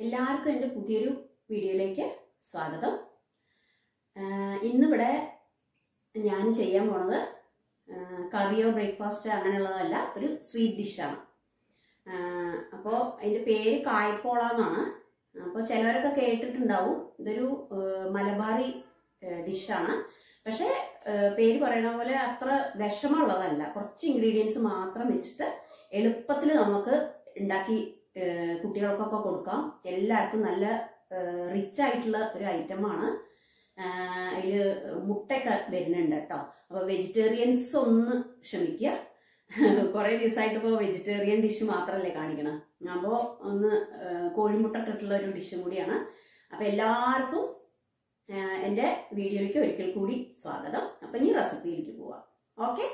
എല്ലാവർക്കും എൻ്റെ പുതിയൊരു വീഡിയോയിലേക്ക് സ്വാഗതം ആഹ് ഇന്നിവിടെ ഞാൻ ചെയ്യാൻ പോണത് ആഹ് കറിയോ ബ്രേക്ക്ഫാസ്റ്റ് അങ്ങനെയുള്ളതല്ല ഒരു സ്വീറ്റ് ഡിഷാണ് അപ്പോൾ അതിൻ്റെ പേര് കായ്പോള എന്നാണ് അപ്പോൾ ചിലവരൊക്കെ കേട്ടിട്ടുണ്ടാവും ഇതൊരു ആഹ് മലബാറി ഡിഷാണ് പക്ഷേ ആഹ് പേര് പറയണ പോലെ അത്ര വിഷമമുള്ളതല്ല കുറച്ച് ഇൻഗ്രീഡിയൻസ് മാത്രം വെച്ചിട്ട് എളുപ്പത്തിൽ നമുക്ക് ഉണ്ടാക്കി ഏഹ് കുട്ടികൾക്കൊക്കെ കൊടുക്കാം എല്ലാവർക്കും നല്ല റിച്ച് ആയിട്ടുള്ള ഒരു ഐറ്റമാണ് അതിൽ മുട്ടയൊക്കെ വരുന്നുണ്ട് കേട്ടോ അപ്പോൾ വെജിറ്റേറിയൻസ് ഒന്ന് ക്ഷമിക്കുക കുറേ ദിവസമായിട്ട് ഇപ്പോൾ വെജിറ്റേറിയൻ ഡിഷ് മാത്രമല്ലേ കാണിക്കണം അപ്പോൾ ഒന്ന് ഏഹ് കോഴിമുട്ട ഇട്ടിട്ടുള്ള ഒരു ഡിഷും കൂടിയാണ് അപ്പോൾ എല്ലാവർക്കും ഏഹ് എൻ്റെ വീഡിയോയിലേക്ക് ഒരിക്കൽ കൂടി സ്വാഗതം അപ്പം ഇനി റെസിപ്പിയിലേക്ക് പോവാം ഓക്കെ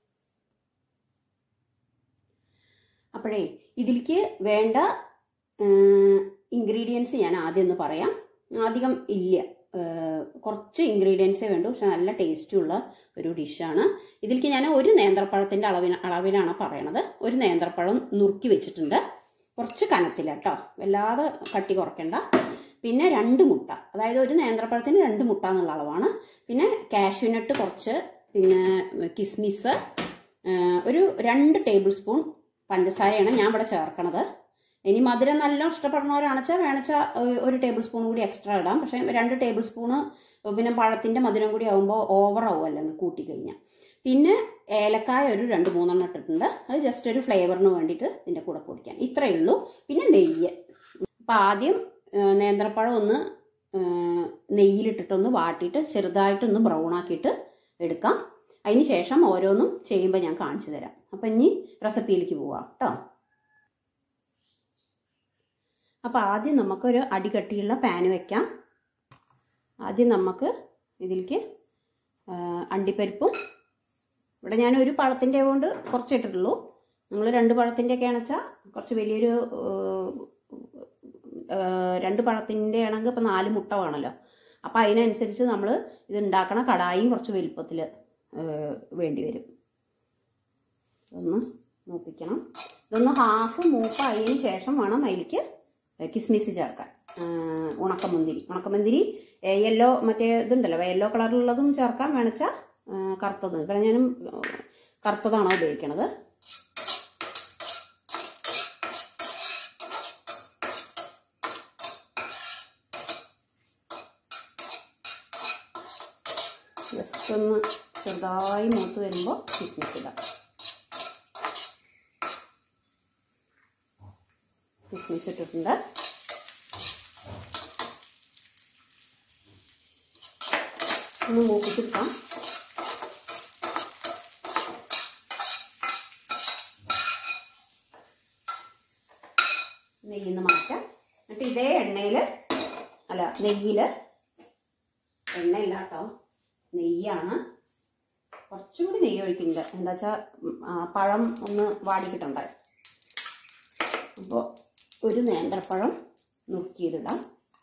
അപ്പോഴേ ഇതിലേക്ക് വേണ്ട ഇൻഗ്രീഡിയൻസ് ഞാൻ ആദ്യം ഒന്ന് പറയാം അധികം ഇല്ല ഏഹ് കുറച്ച് ഇൻഗ്രീഡിയൻസേ വേണ്ടൂ പക്ഷെ നല്ല ടേസ്റ്റുള്ള ഒരു ഡിഷാണ് ഇതിലേക്ക് ഞാൻ ഒരു നേന്ത്രപ്പഴത്തിൻ്റെ അളവിന് അളവിലാണ് പറയണത് ഒരു നേന്ത്രപ്പഴം നുറുക്കി വെച്ചിട്ടുണ്ട് കുറച്ച് കനത്തിലാട്ടോ വല്ലാതെ കട്ടി കുറയ്ക്കണ്ട പിന്നെ രണ്ട് മുട്ട അതായത് ഒരു നേന്ത്രപ്പഴത്തിന് രണ്ട് മുട്ട എന്നുള്ള അളവാണ് പിന്നെ കാഷ്യൂനട്ട് കുറച്ച് പിന്നെ കിസ്മിസ് ഏഹ് ഒരു രണ്ട് ടേബിൾ സ്പൂൺ പഞ്ചസാരയാണ് ഞാൻ ഇവിടെ ചേർക്കണത് ഇനി മധുരം നല്ല ഇഷ്ടപ്പെടുന്നവരാണെച്ചാൽ വേണച്ചാൽ ഒരു ടേബിൾ സ്പൂൺ കൂടി എക്സ്ട്രാ ഇടാം പക്ഷേ രണ്ട് ടേബിൾ സ്പൂണ് പിന്നെ പഴത്തിൻ്റെ മധുരം കൂടി ആകുമ്പോൾ ഓവർ ആവും അല്ലെങ്കിൽ കൂട്ടിക്കഴിഞ്ഞാൽ പിന്നെ ഏലക്കായ ഒരു രണ്ട് മൂന്നെണ്ണം ഇട്ടിട്ടുണ്ട് അത് ജസ്റ്റ് ഒരു ഫ്ലേവറിന് വേണ്ടിയിട്ട് ഇതിൻ്റെ കൂടെ പൊടിക്കാൻ ഇത്രയേ ഉള്ളൂ പിന്നെ നെയ്യ് അപ്പം ആദ്യം ഏഹ് നേന്ത്രപ്പഴം ഒന്ന് ഏഹ് നെയ്യിലിട്ടിട്ടൊന്ന് വാട്ടിയിട്ട് ചെറുതായിട്ടൊന്ന് ബ്രൗൺ ആക്കിയിട്ട് എടുക്കാം അതിന് ശേഷം ഓരോന്നും ചെയ്യുമ്പോൾ ഞാൻ കാണിച്ചു തരാം അപ്പം ഇനി റെസിപ്പിയിലേക്ക് പോവാം കേട്ടോ അപ്പോൾ ആദ്യം നമുക്കൊരു അടികട്ടിയുള്ള പാൻ വെക്കാം ആദ്യം നമുക്ക് ഇതിലേക്ക് അണ്ടിപ്പരിപ്പും ഇവിടെ ഞാൻ ഒരു പഴത്തിൻ്റെ കൊണ്ട് കുറച്ച് ഇട്ടിട്ടുള്ളൂ നിങ്ങൾ രണ്ട് പഴത്തിൻ്റെ ഒക്കെ ആണെച്ചാൽ കുറച്ച് വലിയൊരു രണ്ട് പഴത്തിൻ്റെ ആണെങ്കിൽ ഇപ്പോൾ നാല് മുട്ട വേണമല്ലോ അപ്പോൾ അതിനനുസരിച്ച് നമ്മൾ ഇത് ഉണ്ടാക്കണ കടായും കുറച്ച് വലുപ്പത്തിൽ വേണ്ടി വരും ഒന്ന് മൂപ്പിക്കണം ഇതൊന്ന് ഹാഫ് മൂപ്പായതിന് ശേഷം വേണം അതിലേക്ക് കിസ്മിസ് ചേർക്കാൻ ഉണക്കമുന്തിരി ഉണക്കമുന്തിരി യെല്ലോ മറ്റേ ഇതുണ്ടല്ലോ യെല്ലോ കളറിലുള്ളതും ചേർക്കാൻ വേണച്ചാൽ കറുത്തത് ഇവിടെ ഞാനും കറുത്തതാണോ ഉപയോഗിക്കണത് ജസ്റ്റ് ഒന്ന് ചെറുതായി മൂത്ത് വരുമ്പോൾ കിസ്മിസ് ഇടാം കിസ്മിസ് ഇട്ടിട്ടുണ്ട് ഒന്ന് മൂപ്പിച്ചെടുക്കാം നെയ്യിൽ മാറ്റാം എന്നിട്ട് ഇതേ എണ്ണയിൽ അല്ല നെയ്യിൽ എണ്ണയില്ല കേട്ടോ നെയ്യാണ് കുറച്ചും കൂടി നെയ്യ് ഒഴിക്കുന്നുണ്ട് എന്താ വെച്ചാൽ പഴം ഒന്ന് വാടിക്കിട്ടുണ്ടായി അപ്പോൾ ഒരു നേന്ത്രപ്പഴം നുറുക്കിയതിടാം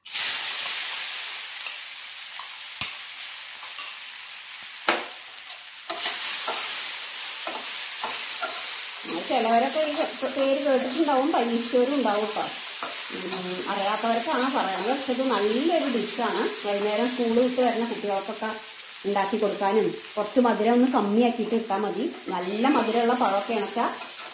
ചിലവരൊക്കെ ഈ പേര് കേട്ടിട്ടുണ്ടാവും പരീക്ഷവരും ഉണ്ടാവും കേട്ടോ അറിയാത്തവർക്കാണ് പറയുന്നത് പക്ഷെ ഇത് നല്ലൊരു ഡിഷാണ് വൈകുന്നേരം സ്കൂൾ വിട്ട് വരുന്ന കുട്ടികൾക്കൊക്കെ ഉണ്ടാക്കി കൊടുക്കാനും കുറച്ച് മധുരം ഒന്ന് കമ്മിയാക്കിയിട്ട് ഇട്ടാൽ മതി നല്ല മധുരമുള്ള പഴമൊക്കെ ഇണച്ചാൽ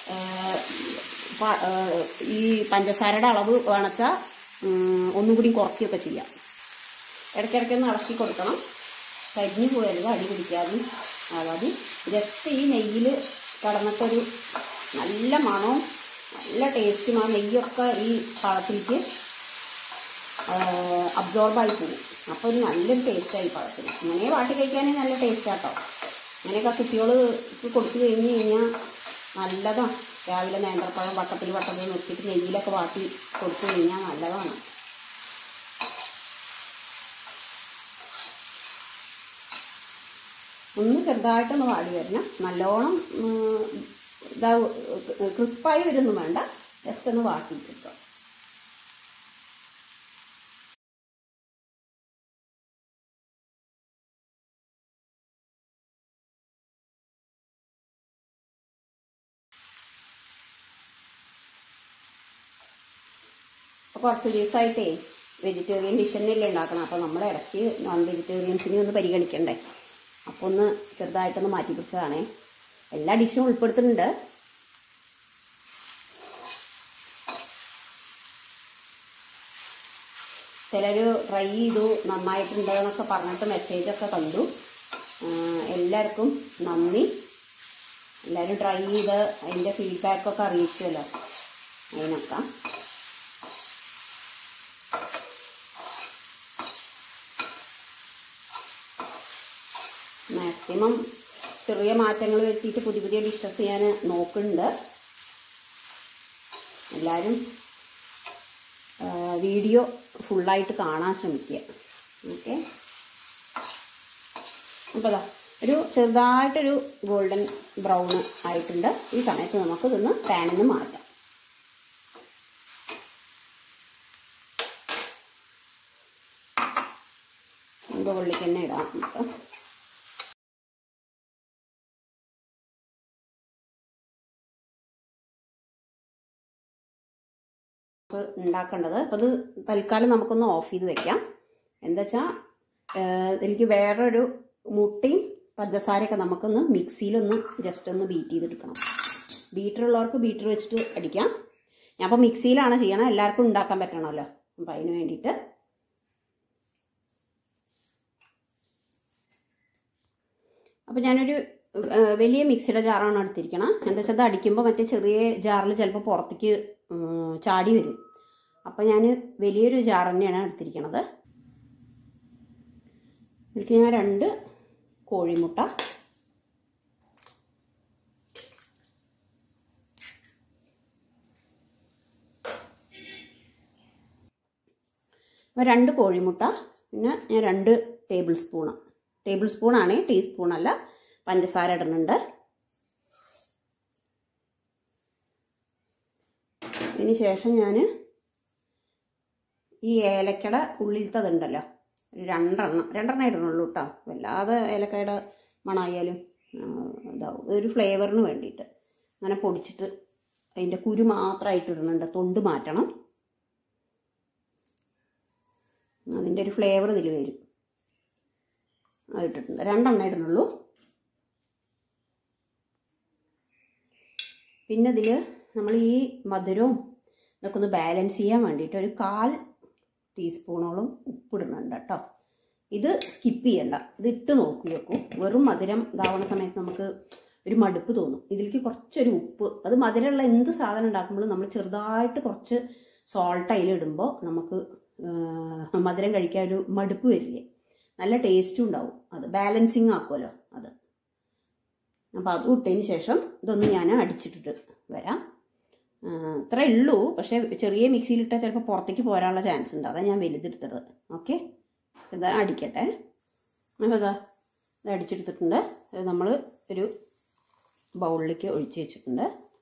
ഈ പഞ്ചസാരയുടെ അളവ് വേണച്ചാൽ ഒന്നും കൂടി കുറയ്ക്കുകയൊക്കെ ചെയ്യാം ഇടയ്ക്കിടയ്ക്ക് ഒന്ന് ഇളക്കി കൊടുക്കണം കരിഞ്ഞു പോയരുത് അടി പിടിക്കാതെ ആവാതെ ജസ്റ്റ് ഈ നെയ്യിൽ കടന്നിട്ടൊരു നല്ല മണവും നല്ല ടേസ്റ്റും ആ നെയ്യൊക്കെ ഈ പഴത്തിലേക്ക് അബ്സോർബായി പോകും അപ്പോൾ ഒരു നല്ലൊരു ടേസ്റ്റായി പഴത്തിന് അങ്ങനെ വാട്ടി കഴിക്കാനേ നല്ല ടേസ്റ്റാട്ടോ അങ്ങനെയൊക്കെ കുട്ടികൾക്ക് കൊടുത്തു കഴിഞ്ഞ് കഴിഞ്ഞാൽ നല്ലതാണ് രാവിലെ നേന്ത്രപ്പഴം വട്ടത്തിൽ വട്ടത്തിൽ നിർത്തിയിട്ട് നെയ്യിലൊക്കെ വാട്ടി കൊടുത്തു കഴിഞ്ഞാൽ നല്ലതാണ് ഒന്ന് ചെറുതായിട്ടൊന്ന് വാടി വരണം നല്ലോണം ഇതാ ക്രിസ്പായി വരുമൊന്നും വേണ്ട ജസ്റ്റ് ഒന്ന് വാട്ടിയിട്ടിട്ടോ അപ്പോൾ കുറച്ച് ദിവസമായിട്ടേ വെജിറ്റേറിയൻ ഡിഷ് തന്നെയല്ലേ ഉണ്ടാക്കണം അപ്പോൾ നമ്മൾ ഇടയ്ക്ക് നോൺ വെജിറ്റേറിയൻസിനെ ഒന്ന് പരിഗണിക്കണ്ടേ അപ്പോൾ ഒന്ന് ചെറുതായിട്ടൊന്ന് മാറ്റി പിടിച്ചതാണേ എല്ലാ ഡിഷും ഉൾപ്പെടുത്തുന്നുണ്ട് ചിലർ ട്രൈ ചെയ്തു നന്നായിട്ടുണ്ട് എന്നൊക്കെ പറഞ്ഞിട്ട് മെസ്സേജൊക്കെ കണ്ടു ആ, എല്ലാവർക്കും നന്ദി എല്ലാവരും ട്രൈ ചെയ്ത് അതിൻ്റെ ഫീഡ്ബാക്കൊക്കെ അറിയിക്കുമല്ലോ അതിനൊക്കെ മാക്സിമം ചെറിയ മാറ്റങ്ങൾ വരുത്തിയിട്ട് പുതിയ പുതിയ ഡിഷസ് ഞാൻ നോക്കുന്നുണ്ട് എല്ലാവരും വീഡിയോ ഫുള്ളായിട്ട് കാണാൻ ശ്രമിക്കുക ഓക്കെ അപ്പോൾ അതാ ഒരു ചെറുതായിട്ടൊരു ഗോൾഡൻ ബ്രൗൺ ആയിട്ടുണ്ട് ഈ സമയത്ത് നമുക്ക് ഇതൊന്ന് പാനിൽ നിന്ന് മാറ്റാം നമുക്ക് ഉള്ളിലേക്ക് തന്നെ ഇടാം നമുക്ക് നമുക്ക് ഉണ്ടാക്കേണ്ടത് അപ്പോൾ അത് തൽക്കാലം നമുക്കൊന്ന് ഓഫ് ചെയ്ത് വെക്കാം എന്താ വെച്ചാൽ എനിക്ക് വേറൊരു മുട്ടയും പഞ്ചസാരയൊക്കെ നമുക്കൊന്ന് മിക്സിയിലൊന്ന് ജസ്റ്റ് ഒന്ന് ബീറ്റ് ചെയ്തെടുക്കണം ബീറ്റർ ഉള്ളവർക്ക് ബീറ്റർ വെച്ചിട്ട് അടിക്കാം ഞാൻ അപ്പോൾ മിക്സിയിലാണ് ചെയ്യണം എല്ലാവർക്കും ഉണ്ടാക്കാൻ പറ്റണമല്ലോ അപ്പം അതിന് വേണ്ടിയിട്ട് അപ്പോൾ ഞാനൊരു ആ, വലിയ മിക്സിയുടെ ജാറാണ് എടുത്തിരിക്കണം എന്താ വെച്ചാൽ അത് അടിക്കുമ്പോൾ മറ്റേ ചെറിയ ജാറിൽ ചിലപ്പോൾ പുറത്തേക്ക് ഉം, ചാടി വരും അപ്പോൾ ഞാൻ വലിയൊരു ജാർ തന്നെയാണ് എടുത്തിരിക്കണത് ഇതിലേക്ക് ഞാൻ രണ്ട് കോഴിമുട്ട അപ്പോൾ രണ്ട് കോഴിമുട്ട പിന്നെ ഞാൻ രണ്ട് ടേബിൾ സ്പൂണ് ടേബിൾ സ്പൂണാണ് ടീസ്പൂണല്ല പഞ്ചസാര ഇടുന്നുണ്ട് ഇതിന് ശേഷം ഞാൻ ഈ ഏലക്കയുടെ ഉള്ളിലത്തതുണ്ടല്ലോ ഒരു രണ്ടെണ്ണം രണ്ടെണ്ണം ഇടണുള്ളൂ കേട്ടോ വല്ലാതെ ഏലക്കയുടെ മണമായാലും ആ, ഇതാവും ഒരു ഫ്ലേവറിന് വേണ്ടിയിട്ട് അങ്ങനെ പൊടിച്ചിട്ട് അതിൻ്റെ കുരു മാത്രമായിട്ട് ഇടുന്നുണ്ട് തൊണ്ട് മാറ്റണം അതിൻ്റെ ഒരു ഫ്ലേവർ ഇതിൽ വരും അത് ഇട്ടിട്ടുണ്ട് രണ്ടെണ്ണം ഇടണുള്ളൂ പിന്നെ ഇതിൽ നമ്മൾ ഈ മധുരവും ഇതൊക്കെ ഒന്ന് ബാലൻസ് ചെയ്യാൻ വേണ്ടിയിട്ട് ഒരു കാൽ ടീസ്പൂണോളം ഉപ്പിടുന്നുണ്ട് കേട്ടോ ഇത് സ്കിപ്പ് ചെയ്യണ്ട ഇത് ഇട്ട് നോക്കി നോക്കൂ വെറും മധുരം ഇതാവുന്ന സമയത്ത് നമുക്ക് ഒരു മടുപ്പ് തോന്നും ഇതിലേക്ക് കുറച്ചൊരു ഉപ്പ് അത് മധുരമുള്ള എന്ത് സാധനം ഉണ്ടാക്കുമ്പോഴും നമ്മൾ ചെറുതായിട്ട് കുറച്ച് സോൾട്ട് അതിലിടുമ്പോൾ നമുക്ക് ആ, മധുരം കഴിക്കാൻ ഒരു മടുപ്പ് വരില്ലേ നല്ല ടേസ്റ്റും ഉണ്ടാവും അത് ബാലൻസിങ് ആക്കുമല്ലോ അത് അപ്പോൾ അത് ഇട്ടതിന് ശേഷം ഇതൊന്ന് ഞാൻ അടിച്ചിട്ടിട്ട് വരാം ആ, ഇത്രേ ഉള്ളൂ പക്ഷേ ചെറിയ മിക്സിയിലിട്ടാൽ ചിലപ്പോൾ പുറത്തേക്ക് പോരാനുള്ള ചാൻസ് ഉണ്ട് അതാണ് ഞാൻ വലുതെടുത്തത് ഓക്കെ ഇത് അടിക്കട്ടെ അപ്പോൾ ഇതാ ഇത് അടിച്ചെടുത്തിട്ടുണ്ട് ഇത് നമ്മൾ ഒരു ബൗളിലേക്ക് ഒഴിച്ച് വെച്ചിട്ടുണ്ട്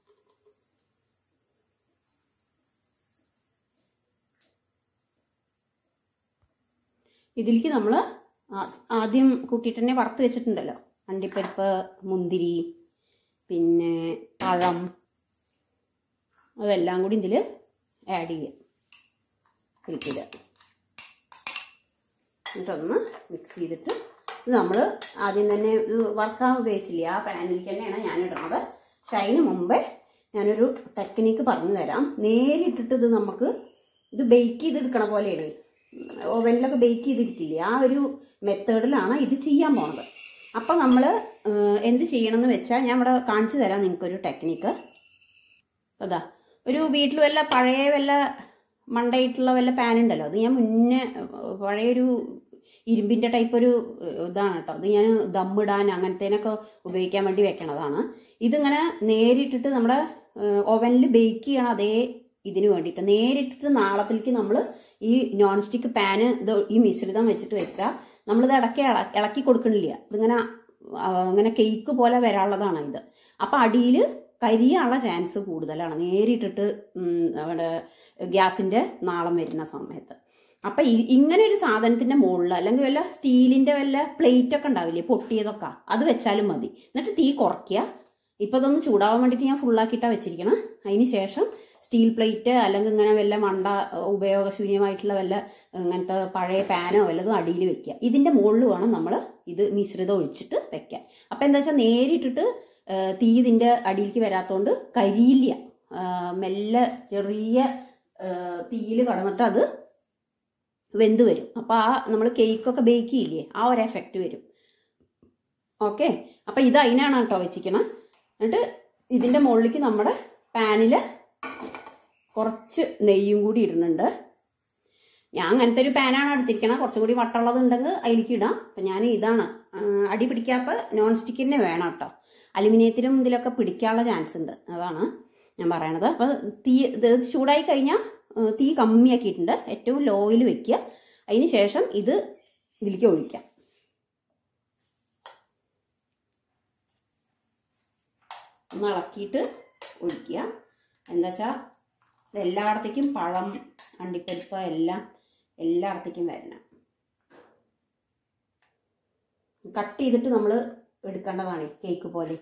ഇതിലേക്ക് നമ്മൾ ആദ്യം കൂട്ടിയിട്ട് തന്നെ വറുത്ത് വെച്ചിട്ടുണ്ടല്ലോ അണ്ടിപ്പരിപ്പ് മുന്തിരി പിന്നെ പഴം അതെല്ലാം കൂടി ഇതിൽ ആഡ് ചെയ്യുക ഇതിലേക്ക് എന്നിട്ടൊന്ന് മിക്സ് ചെയ്തിട്ട് ഇത് നമ്മൾ ആദ്യം തന്നെ ഇത് വറുക്കാൻ ഉപയോഗിച്ചില്ല ആ പാനിലേക്ക് തന്നെയാണ് ഞാൻ ഇടുന്നത് പക്ഷെ അതിന് മുമ്പേ ഞാനൊരു ടെക്നിക്ക് പറഞ്ഞു തരാം നേരിട്ടിട്ട് ഇത് നമുക്ക് ഇത് ബേക്ക് ചെയ്തെടുക്കണ പോലെയാണ് ഓവനിലൊക്കെ ബേക്ക് ചെയ്തിരിക്കില്ലേ ആ ഒരു മെത്തേഡിലാണ് ഇത് ചെയ്യാൻ പോണത് അപ്പം നമ്മൾ എന്ത് ചെയ്യണമെന്ന് വെച്ചാൽ ഞാൻ ഇവിടെ കാണിച്ചു തരാം നിങ്ങൾക്കൊരു ടെക്നിക്ക് അതാ ഒരു വീട്ടിൽ വല്ല പഴയ വല്ല മണ്ടയിട്ടുള്ള വല്ല പാൻ ഉണ്ടല്ലോ അത് ഞാൻ മുന്നേ ഏഹ്, പഴയൊരു ഇരുമ്പിൻ്റെ ടൈപ്പ് ഒരു ഏഹ്, ഇതാണ് കേട്ടോ അത് ഞാൻ ദമ്മിടാൻ അങ്ങനത്തേനൊക്കെ ഉപയോഗിക്കാൻ വേണ്ടി വെക്കണതാണ് ഇതിങ്ങനെ നേരിട്ടിട്ട് നമ്മുടെ ഓവനിൽ ബേക്ക് ചെയ്യണം അതേ ഇതിന് വേണ്ടിയിട്ട് നേരിട്ടിട്ട് നാളത്തിലേക്ക് നമ്മൾ ഈ നോൺ സ്റ്റിക്ക് പാന് ഇത് ഈ മിശ്രിതം വെച്ചിട്ട് വെച്ചാൽ നമ്മളിത് ഇടയ്ക്ക് ഇള- ഇളക്കി കൊടുക്കണില്ല ഇതിങ്ങനെ ആ, അങ്ങനെ കേക്ക് പോലെ വരാനുള്ളതാണ് ഇത് അപ്പം അടിയിൽ കരിയാനുള്ള ചാൻസ് കൂടുതലാണ് നേരിട്ടിട്ട് ഉം, അവിടെ ഗ്യാസിൻ്റെ നാളം വരുന്ന സമയത്ത് അപ്പം ഈ- ഇങ്ങനെ ഒരു സാധനത്തിൻ്റെ മുകളിൽ അല്ലെങ്കിൽ വല്ല സ്റ്റീലിൻ്റെ വല്ല പ്ലേറ്റ് ഒക്കെ ഉണ്ടാവില്ലേ പൊട്ടിയതൊക്കെ അത് വെച്ചാലും മതി എന്നിട്ട് തീ കുറയ്ക്കുക ഇപ്പം ഇതൊന്ന് ചൂടാവാൻ വേണ്ടിയിട്ട് ഞാൻ ഫുള്ളാക്കിയിട്ടാണ് വെച്ചിരിക്കണം അതിന് ശേഷം സ്റ്റീൽ പ്ലേറ്റ് അല്ലെങ്കിൽ ഇങ്ങനെ വല്ല മണ്ട ഉപയോഗശൂന്യമായിട്ടുള്ള വല്ല ഇങ്ങനത്തെ പഴയ പാനോ വല്ലതും അടിയിൽ വെക്കുക ഇതിന്റെ മുകളിൽ വേണം നമ്മൾ ഇത് മിശ്രിതം ഒഴിച്ചിട്ട് വെക്കാൻ അപ്പൊ എന്താ വെച്ചാൽ നേരിട്ടിട്ട് ആ, തീ ഇതിന്റെ അടിയിലേക്ക് വരാത്തോണ്ട് കരിയില്ല ആ, മെല്ലെ ചെറിയ തീയിൽ കടന്നിട്ട് അത് വെന്ത് വരും അപ്പോൾ ആ നമ്മൾ കേക്കൊക്കെ ബേക്ക് ചെയ്യില്ലേ ആ ഒരു എഫക്റ്റ് വരും ഓക്കെ അപ്പം ഇത് അതിനാണ് കേട്ടോ വെച്ചിരിക്കണം എന്നിട്ട് ഇതിൻ്റെ മുകളിലേക്ക് നമ്മുടെ പാനിൽ കുറച്ച് നെയ്യും കൂടി ഇടുന്നുണ്ട് ഞാൻ അങ്ങനത്തെ ഒരു പാനാണ് എടുത്തിരിക്കണം കുറച്ചും കൂടി വട്ടുള്ളത് ഉണ്ടെങ്കിൽ അതിലേക്ക് ഇടാം അപ്പം ഞാൻ ഇതാണ് ആ, അടി പിടിക്കാത്ത നോൺ സ്റ്റിക്കിൻ്റെ വേണം കേട്ടോ അലുമിനിയത്തിലും ഇതിലൊക്കെ പിടിക്കാനുള്ള ചാൻസ് ഉണ്ട് അതാണ് ഞാൻ പറയണത് അപ്പോൾ തീ ഇത് ചൂടായി കഴിഞ്ഞാൽ ആ, തീ കമ്മിയാക്കിയിട്ടുണ്ട് ഏറ്റവും ലോയിൽ വെക്കുക അതിന് ശേഷം ഇത് ഇതിലേക്ക് ഒഴിക്കാം ഒന്ന് ഇളക്കിയിട്ട് ഒഴിക്കുക എന്താ വെച്ചാൽ ഇത് എല്ലായിടത്തേക്കും പഴം അണ്ടിപ്പരിപ്പ് എല്ലാം എല്ലായിടത്തേക്കും വരണം കട്ട് ചെയ്തിട്ട് നമ്മൾ എടുക്കേണ്ടതാണ് കേക്ക് പോലെ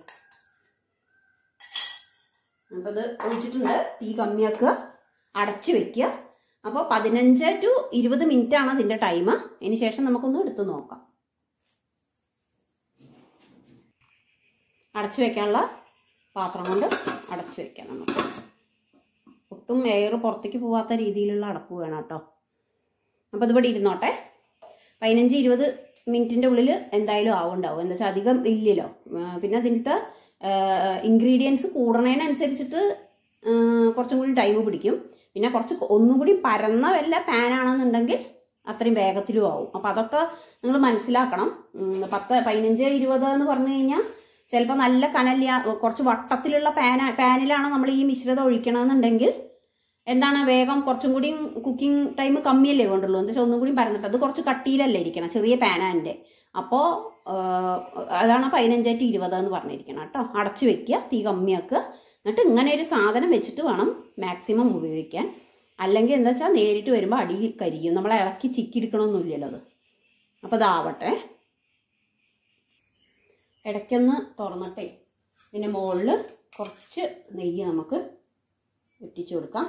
അപ്പോൾ ഇത് ഒഴിച്ചിട്ടുണ്ട് തീ കമ്മിയാക്കുക അടച്ചു വെക്കുക അപ്പോൾ പതിനഞ്ച് ടു ഇരുപത് മിനിറ്റ് ആണ് അതിൻ്റെ ടൈം അതിന് ശേഷം നമുക്കൊന്ന് എടുത്ത് നോക്കാം അടച്ചു വെക്കാനുള്ള പാത്രം കൊണ്ട് അടച്ചു വെക്കാം നമുക്ക് ഒട്ടും എയർ പുറത്തേക്ക് പോവാത്ത രീതിയിലുള്ള അടപ്പ് വേണം കേട്ടോ അപ്പോൾ ഇതിവിടെ ഇരുന്നോട്ടെ പതിനഞ്ച് ഇരുപത് മിനിറ്റിൻ്റെ ഉള്ളിൽ എന്തായാലും ആവുണ്ടാവും എന്താ വെച്ചാൽ അധികം ഇല്ലല്ലോ ആ, പിന്നെ അതിൻ്റെ ഇൻഗ്രീഡിയൻസ് കൂടണതിനനുസരിച്ചിട്ട് ആ, കുറച്ചും കൂടി ടൈം പിടിക്കും പിന്നെ കുറച്ച് ഒന്നും കൂടി പരന്ന വല്ല പാനാണെന്നുണ്ടെങ്കിൽ അത്രയും വേഗത്തിലും ആവും അപ്പം അതൊക്കെ നിങ്ങൾ മനസ്സിലാക്കണം ഉം, പത്ത് പതിനഞ്ച് ഇരുപത് എന്ന് പറഞ്ഞു കഴിഞ്ഞാൽ ചിലപ്പോൾ നല്ല കനലിയ കുറച്ച് വട്ടത്തിലുള്ള പാന പാനിലാണ് നമ്മൾ ഈ മിശ്രിതം ഒഴിക്കണമെന്നുണ്ടെങ്കിൽ എന്താണ് വേഗം കുറച്ചും കൂടി കുക്കിംഗ് ടൈം കമ്മിയല്ലേ വേണ്ടുള്ളൂ എന്താ വെച്ചാൽ ഒന്നും കൂടി പരന്നിട്ട് അത് കുറച്ച് കട്ടിയിലല്ലേ ഇരിക്കണം ചെറിയ പാനാൻ്റെ അപ്പോൾ അതാണ് പതിനഞ്ച് ടു ഇരുപത് എന്ന് പറഞ്ഞിരിക്കണം കേട്ടോ അടച്ചു വെക്കുക തീ കമ്മിയാക്കുക എന്നിട്ട് ഇങ്ങനെ ഒരു സാധനം വെച്ചിട്ട് വേണം മാക്സിമം ഉപയോഗിക്കാൻ അല്ലെങ്കിൽ എന്താ വെച്ചാൽ നേരിട്ട് വരുമ്പോൾ അടി കരിയും നമ്മളെ ഇളക്കി ചിക്കി എടുക്കണമെന്നില്ലല്ലോ അത് അപ്പോൾ ഇതാവട്ടെ ഇടയ്ക്കൊന്ന് തുറന്നിട്ടേ ഇതിൻ്റെ മുകളിൽ കുറച്ച് നെയ്യ് നമുക്ക് ഒറ്റിച്ചു കൊടുക്കാം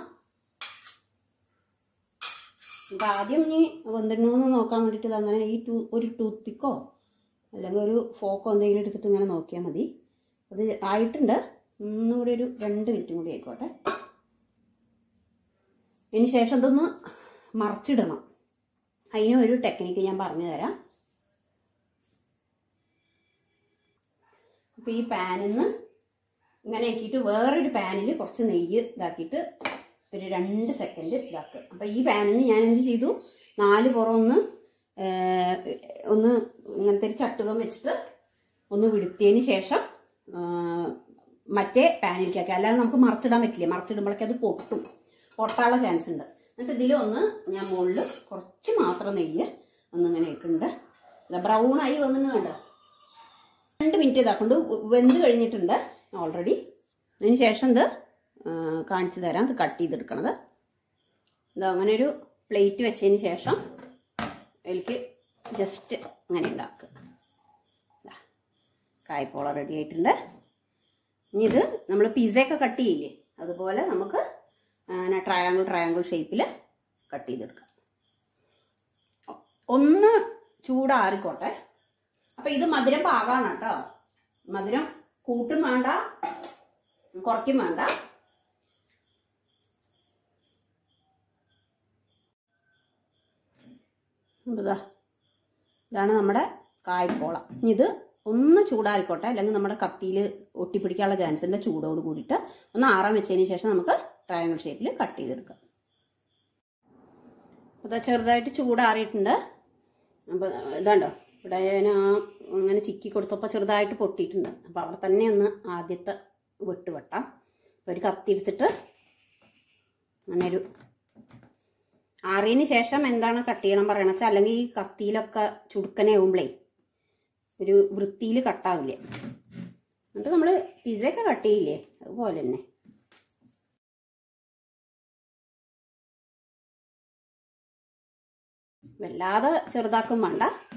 അപ്പം ആദ്യം ഇനി വെന്തിടണമെന്ന് നോക്കാൻ വേണ്ടിയിട്ട് അങ്ങനെ ഈ ടൂ ഒരു ടൂത്ത് പിക്കോ അല്ലെങ്കിൽ ഒരു ഫോക്കോ എന്തെങ്കിലും എടുത്തിട്ട് ഇങ്ങനെ നോക്കിയാൽ മതി അത് ആയിട്ടുണ്ട് ഒന്നും കൂടി ഒരു രണ്ട് മിനിറ്റും കൂടി ആയിക്കോട്ടെ ഇതിന് ശേഷം ഇതൊന്ന് മറിച്ചിടണം അതിന് ഒരു ടെക്നിക്ക് ഞാൻ പറഞ്ഞു തരാം അപ്പോൾ ഈ പാനിൽ നിന്ന് ഇങ്ങനെ ആക്കിയിട്ട് വേറൊരു പാനിൽ കുറച്ച് നെയ്യ് ഇതാക്കിയിട്ട് ഒരു രണ്ട് സെക്കൻഡ് ഇതാക്കുക അപ്പോൾ ഈ പാനിൽ നിന്ന് ഞാൻ എന്ത് ചെയ്തു നാല് പുറം ഒന്ന് ഏർ, ഒന്ന് ഇങ്ങനത്തെ ഒരു ചട്ടുകം വെച്ചിട്ട് ഒന്ന് വിടുത്തിയതിന് ശേഷം ആ, മറ്റേ പാനിലേക്ക് ആക്കി അല്ലാതെ നമുക്ക് മറിച്ചിടാൻ പറ്റില്ല മറിച്ചിടുമ്പോഴേക്കും അത് പൊട്ടും പൊട്ടാനുള്ള ചാൻസ് ഉണ്ട് എന്നിട്ട് ഇതിലൊന്ന് ഞാൻ മുകളിൽ കുറച്ച് മാത്രം നെയ്യ് ഒന്നിങ്ങനെ ഇട്ടുണ്ട് ബ്രൗൺ ആയി വന്നിട്ട് കണ്ടോ രണ്ട് മിനിറ്റ് ഇതാക്കൊണ്ട് വെന്ത് കഴിഞ്ഞിട്ടുണ്ട് ഓൾറെഡി അതിന് ശേഷം ഇത് ആ, കാണിച്ചു തരാം ഇത് കട്ട് ചെയ്തെടുക്കണത് ഇത് അങ്ങനെ ഒരു പ്ലേറ്റ് വെച്ചതിന് ശേഷം അതിലേക്ക് ജസ്റ്റ് ഇങ്ങനെ ഉണ്ടാക്കുക ദാ, കായ്പോള റെഡി ആയിട്ടുണ്ട് ഇനി ഇത് നമ്മൾ പിസയൊക്കെ കട്ട് ചെയ്യില്ലേ അതുപോലെ നമുക്ക് അങ്ങനെ ട്രയാങ്കിൾ ട്രയാങ്കിൾ ഷേപ്പിൽ കട്ട് ചെയ്തെടുക്കാം ഒന്ന് ചൂടാറിക്കോട്ടെ അപ്പൊ ഇത് മധുരം പാകാണ് കേട്ടോ മധുരം കൂട്ടും വേണ്ട കുറയ്ക്കും വേണ്ട അപ്പൊ ദാ, ഇതാണ് നമ്മുടെ കായ്പോള ഇനി ഇത് ഒന്ന് ചൂടാറിക്കോട്ടെ അല്ലെങ്കിൽ നമ്മുടെ കത്തിയിൽ ഒട്ടിപ്പിടിക്കാനുള്ള ചാൻസ് ഉണ്ട് ചൂടോട് കൂടിയിട്ട് ഒന്ന് ആറാൻ വെച്ചതിന് ശേഷം നമുക്ക് ട്രയാങ്കിൾ ഷേപ്പിൽ കട്ട് ചെയ്തെടുക്കാം അപ്പോൾ ചെറുതായിട്ട് ചൂടാറിയിട്ടുണ്ട് അപ്പോൾ ഇതാണ്ടോ ഇവിടെ ഞാൻ ആ അങ്ങനെ ചിക്കി കൊടുത്തപ്പോൾ ചെറുതായിട്ട് പൊട്ടിയിട്ടുണ്ട് അപ്പോൾ അവിടെ തന്നെ ഒന്ന് ആദ്യത്തെ വെട്ട് വെട്ടാം അപ്പോൾ ഒരു കത്തി എടുത്തിട്ട് അങ്ങനെ ഒരു ആറിയതിന് ശേഷം എന്താണ് കട്ട് ചെയ്യണം പറയണ വെച്ചാൽ അല്ലെങ്കിൽ ഈ കത്തിയിലൊക്കെ ചുടുക്കനെ ആവുമ്പളേ ഒരു വൃത്തിയിൽ കട്ടാവില്ല എന്നിട്ട് നമ്മൾ പിസയൊക്കെ കട്ട് ചെയ്യില്ലേ അതുപോലെ തന്നെ വല്ലാതെ ചെറുതാക്കും വേണ്ട